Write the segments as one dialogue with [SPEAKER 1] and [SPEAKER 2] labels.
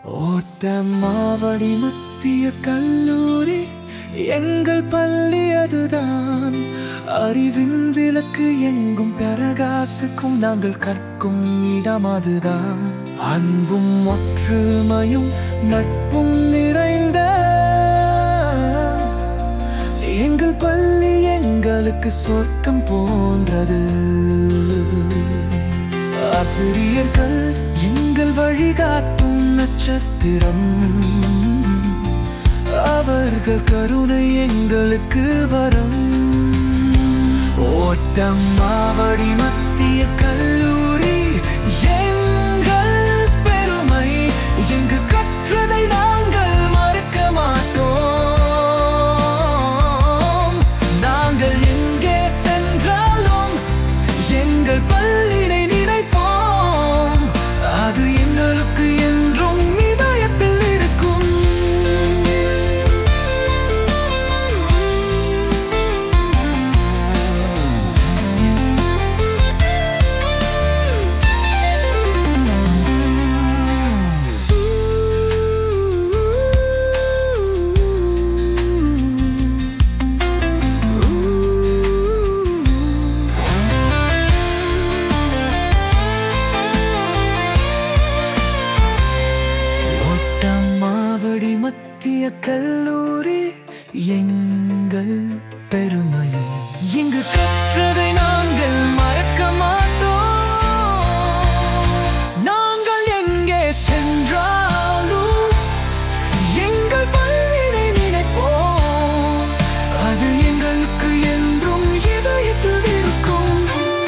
[SPEAKER 1] ஓட்டமாவடி மத்திய கல்லூரி எங்கள் பள்ளி அதுதான் அறிவின் விளக்கு எங்கும் பிரகாசிக்கும் நாங்கள் கற்கும் இடம் அதுதான் அன்பும் ஒற்றுமையும் நட்பும் நிறைந்த எங்கள் பள்ளி எங்களுக்கு சொர்க்கம் போன்றது ஆசிரியர்கள் எங்கள் வழிகாட்டும் நட்சத்திரம் அவர்கள் கருணை எங்களுக்கு வரம் ஓட்டம் மாவடி மத்திய கல்லூரி எங்கள் பெருமை எங்கு கற்றதை நாங்கள் மறக்க மாட்டோம் நாங்கள் எங்கே சென்றாலும் எங்கள் பள்ளினை நினைப்போம் அது எங்களுக்கு என்றும் இதயத்தில் இருக்கும் ஓட்டம் மாவடி மத்திய கல்லூரி எங்கள் பெருமை இங்கு கற்றதை நாங்கள் மறக்க மாட்டோம் நாங்கள் எங்கே சென்றாலும் எங்கள் பள்ளினை நினைப்போம் அது எங்களுக்கு என்றும் இதயத்தில் இருக்கும்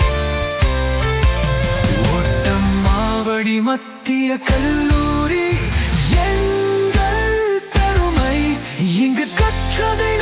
[SPEAKER 1] ஓட்டம் மாவடி மத்திய கல்லூரி எங்கள் பெருமை இங்கு கற்றதை